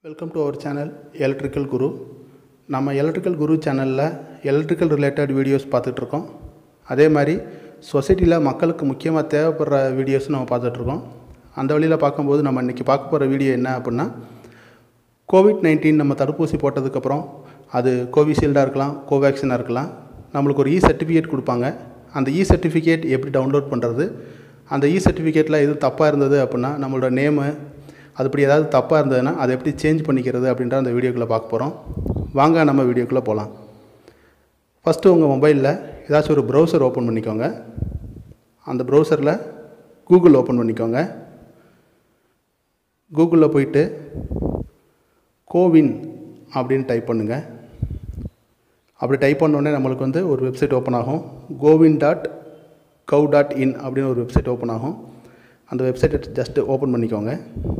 welcome to அவர் channel electrical Guru நம்ம electrical குரு சேனலில் எலக்ட்ரிக்கல் ரிலேட்டட் வீடியோஸ் பார்த்துட்ருக்கோம் அதே மாதிரி சொசைட்டியில் மக்களுக்கு முக்கியமாக தேவைப்படுற வீடியோஸ் நம்ம பார்த்துட்ருக்கோம் அந்த வழியில் பார்க்கும்போது நம்ம இன்றைக்கி பார்க்க போகிற வீடியோ என்ன அப்படின்னா கோவிட் நைன்டீன் நம்ம தடுப்பூசி போட்டதுக்கப்புறம் அது கோவிஷீல்டாக இருக்கலாம் கோவேக்சினாக இருக்கலாம் நம்மளுக்கு ஒரு இ சர்டிஃபிகேட் கொடுப்பாங்க அந்த இ சர்டிஃபிகேட் எப்படி டவுன்லோட் பண்ணுறது அந்த இ சர்டிஃபிகேட்டில் எதுவும் தப்பாக இருந்தது அப்படின்னா நம்மளோட நேமு அதுபடி ஏதாவது தப்பாக இருந்ததுன்னா அதை எப்படி சேஞ்ச் பண்ணிக்கிறது அப்படின்ற அந்த வீடியோக்குள்ளே பார்க்க போகிறோம் வாங்க நம்ம வீடியோக்குள்ளே போகலாம் ஃபஸ்ட்டு உங்கள் மொபைலில் ஏதாச்சும் ஒரு ப்ரௌசர் ஓப்பன் பண்ணிக்கோங்க அந்த ப்ரௌசரில் கூகுள் ஓப்பன் பண்ணிக்கோங்க கூகுளில் போயிட்டு கோவின் அப்படின்னு டைப் பண்ணுங்கள் அப்படி டைப் பண்ணோடனே நம்மளுக்கு வந்து ஒரு வெப்சைட் ஓப்பன் ஆகும் CoWIN dot gov dot in அப்படின்னு ஒரு வெப்சைட் ஓப்பன் ஆகும் அந்த வெப்சைட்டை ஜஸ்ட்டு ஓப்பன் பண்ணிக்கோங்க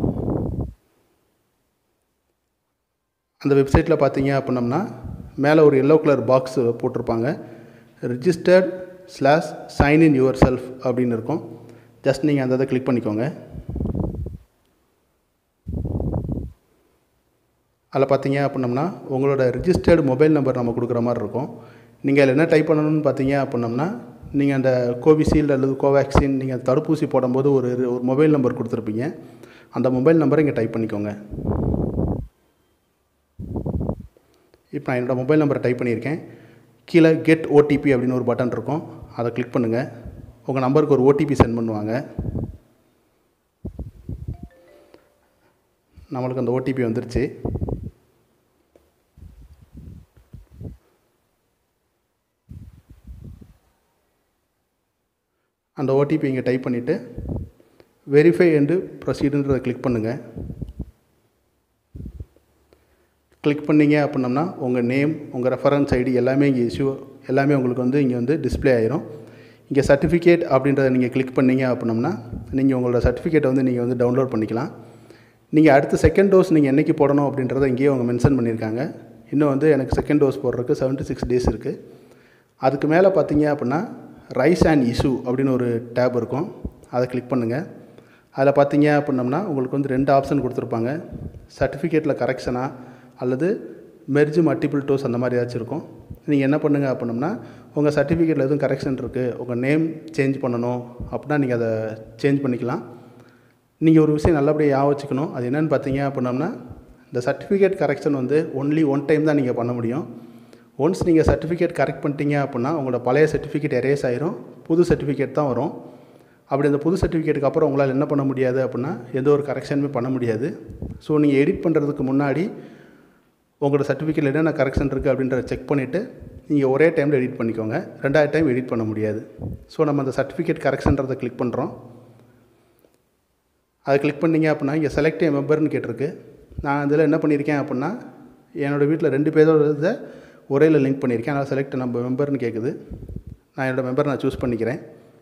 அந்த வெப்சைட்டில் பார்த்தீங்க அப்படின்னம்னா மேலே ஒரு எல்லோ கலர் பாக்ஸ் போட்டிருப்பாங்க registered slash sign in yourself அப்படின்னு இருக்கும் ஜஸ்ட் நீங்கள் அந்த இதை கிளிக் பண்ணிக்கோங்க அதில் பார்த்தீங்க அப்படின்னம்னா உங்களோட ரிஜிஸ்டர்டு மொபைல் நம்பர் நம்ம கொடுக்குற மாதிரி இருக்கும் நீங்கள் அதில் என்ன டைப் பண்ணணும்னு பார்த்தீங்க அப்படின்னம்னா நீங்கள் அந்த கோவிஷீல்டு அல்லது கோவேக்சின் நீங்கள் தடுப்பூசி போடும்போது ஒரு ஒரு மொபைல் நம்பர் கொடுத்துருப்பீங்க அந்த மொபைல் நம்பரை இங்கே டைப் பண்ணிக்கோங்க இப்போ நான் என்னோடய மொபைல் நம்பரை டைப் பண்ணியிருக்கேன் கீழே கெட் ஓடிபி அப்படின்னு ஒரு பட்டன் இருக்கும் அதை கிளிக் பண்ணுங்கள் உங்கள் நம்பருக்கு ஒரு ஓடிபி சென்ட் பண்ணுவாங்க நம்மளுக்கு அந்த ஓடிபி வந்துருச்சு அந்த ஓடிபி இங்கே டைப் பண்ணிவிட்டு வெரிஃபை அண்டு ப்ரொசீடுன்றதை கிளிக் பண்ணுங்கள் கிளிக் பண்ணிங்க அப்படின்னம்னா உங்கள் நேம் உங்கள் ரெஃபரன்ஸ் ஐடி எல்லாமே இங்கே இஷ்யூ எல்லாமே உங்களுக்கு வந்து இங்கே வந்து டிஸ்பிளே ஆயிரும் இங்கே சர்டிஃபிகேட் அப்படின்றத நீங்கள் கிளிக் பண்ணிங்க அப்படின்னம்னா நீங்கள் உங்களோட சர்டிஃபிகேட்டை வந்து நீங்கள் வந்து டவுன்லோட் பண்ணிக்கலாம் நீங்கள் அடுத்த செகண்ட் டோஸ் நீங்கள் என்றைக்கு போடணும் அப்படின்றத இங்கேயே அவங்க மென்ஷன் பண்ணியிருக்காங்க இன்னும் வந்து எனக்கு செகண்ட் டோஸ் போடுறதுக்கு செவன்ட்டி சிக்ஸ் டேஸ் இருக்குது அதுக்கு மேலே பார்த்தீங்க அப்படின்னா ரைஸ் அண்ட் இஷ்யூ அப்படின்னு ஒரு டேப் இருக்கும் அதை கிளிக் பண்ணுங்கள் அதில் பார்த்தீங்க அப்படின்னம்னா உங்களுக்கு வந்து ரெண்டு ஆப்ஷன் கொடுத்துருப்பாங்க சர்டிஃபிகேட்டில் கரெக்ஷனாக அல்லது மெர்ஜ் மல்டிபிள் டோஸ் அந்த மாதிரி ஏதாச்சும் இருக்கும் நீங்கள் என்ன பண்ணுங்கள் அப்படின்னம்னா உங்கள் சர்டிஃபிகேட்டில் எதுவும் கரெக்ஷன் இருக்குது உங்கள் நேம் சேஞ்ச் பண்ணணும் அப்படின்னா நீங்கள் அதை சேஞ்ச் பண்ணிக்கலாம் நீங்கள் ஒரு விஷயம் நல்லபடியாக ஞாபகம் வச்சுக்கணும் அது என்னென்னு பார்த்தீங்க அப்படின்னம்னா இந்த சர்டிஃபிகேட் கரெக்ஷன் வந்து ஒன்லி ஒன் டைம் தான் நீங்கள் பண்ண முடியும் ஒன்ஸ் நீங்கள் சர்டிஃபிகேட் கரெக்ட் பண்ணிட்டீங்க அப்படின்னா உங்களோட பழைய சர்டிஃபிகேட் எரேஸ் ஆயிரும் புது சர்டிஃபிகேட் தான் வரும் அப்படி அந்த புது சர்டிஃபிகேட்டுக்கு அப்புறம் உங்களால் என்ன பண்ண முடியாது அப்படின்னா எந்த ஒரு கரெக்ஷனுமே பண்ண முடியாது ஸோ நீங்கள் எடிட் பண்ணுறதுக்கு முன்னாடி உங்களோட சர்டிஃபிகேட்டில் என்னென்ன கரெக்ஷன் இருக்குது அப்படின்றத செக் பண்ணிவிட்டு நீங்கள் ஒரே டைமில் எடிட் பண்ணிக்கோங்க ரெண்டாயிரம் டைம் எடிட் பண்ண முடியாது ஸோ நம்ம அந்த சர்டிஃபிகேட் கரெக்ஷன்றதை கிளிக் பண்ணுறோம் அதை கிளிக் பண்ணிங்க அப்படின்னா இங்கே செலக்ட் ஏ மெம்பர்னு கேட்டிருக்கு நான் இதில் என்ன பண்ணியிருக்கேன் அப்படின்னா என்னோடய வீட்டில் ரெண்டு பேரோட இதை ஒரேல லிங்க் பண்ணியிருக்கேன் அதனால் செலக்ட் நம்ம மெம்பர்னு கேட்குது நான் என்னோடய மெம்பர் நான் சூஸ் பண்ணிக்கிறேன்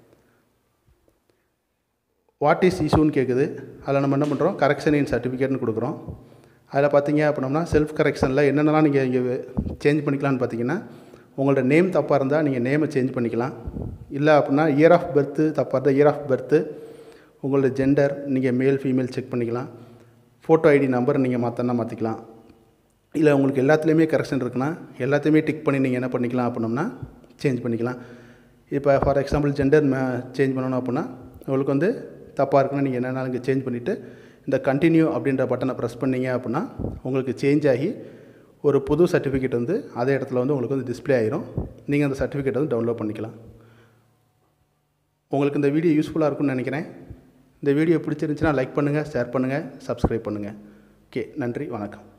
வாட் இஸ் இஷ்யூன்னு கேட்குது அதில் நம்ம என்ன பண்ணுறோம் கரெக்ஷன் இன் சர்டிஃபிகேட்னு கொடுக்குறோம் அதில் பார்த்தீங்க அப்படின்னம்னா செல்ஃப் கரெக்ஷனில் என்னென்னலாம் நீங்கள் இங்கே சேஞ்ச் பண்ணிக்கலாம்னு பார்த்தீங்கன்னா உங்களோட நேம் தப்பாக இருந்தால் நீங்கள் நேமை சேஞ்ச் பண்ணிக்கலாம் இல்லை அப்படின்னா இயர் ஆஃப் பர்த்து தப்பாக இருந்தால் இயர் ஆஃப் பர்த்து உங்களோட ஜெண்டர் நீங்கள் மேல் ஃபீமேல் செக் பண்ணிக்கலாம் ஃபோட்டோ ஐடி நம்பர் நீங்கள் மாற்றினா மாற்றிக்கலாம் இல்லை உங்களுக்கு எல்லாத்துலேயுமே கரெக்ஷன் இருக்குன்னா எல்லாத்தையுமே டிக் பண்ணி நீங்கள் என்ன பண்ணிக்கலாம் அப்படின்னம்னா சேஞ்ச் பண்ணிக்கலாம் இப்போ ஃபார் எக்ஸாம்பிள் ஜெண்டர் சேஞ்ச் பண்ணணும் அப்படின்னா உங்களுக்கு வந்து தப்பாக இருக்குன்னா நீங்கள் என்னென்னாலும் இங்கே சேஞ்ச் பண்ணிவிட்டு இந்த கண்டினியூ அப்படின்ற பட்டனை ப்ரெஸ் பண்ணிங்க அப்படின்னா உங்களுக்கு சேஞ்ச் ஆகி ஒரு புது சர்டிஃபிகேட் வந்து அதே இடத்துல வந்து உங்களுக்கு வந்து டிஸ்பிளே ஆகிரும் நீங்கள் அந்த சர்டிஃபிகேட் வந்து டவுன்லோட் பண்ணிக்கலாம் உங்களுக்கு இந்த வீடியோ யூஸ்ஃபுல்லாக இருக்கும்னு நினைக்கிறேன் இந்த வீடியோ பிடிச்சிருந்துச்சுன்னா லைக் பண்ணுங்கள் ஷேர் பண்ணுங்கள் சப்ஸ்கிரைப் பண்ணுங்கள் ஓகே நன்றி வணக்கம்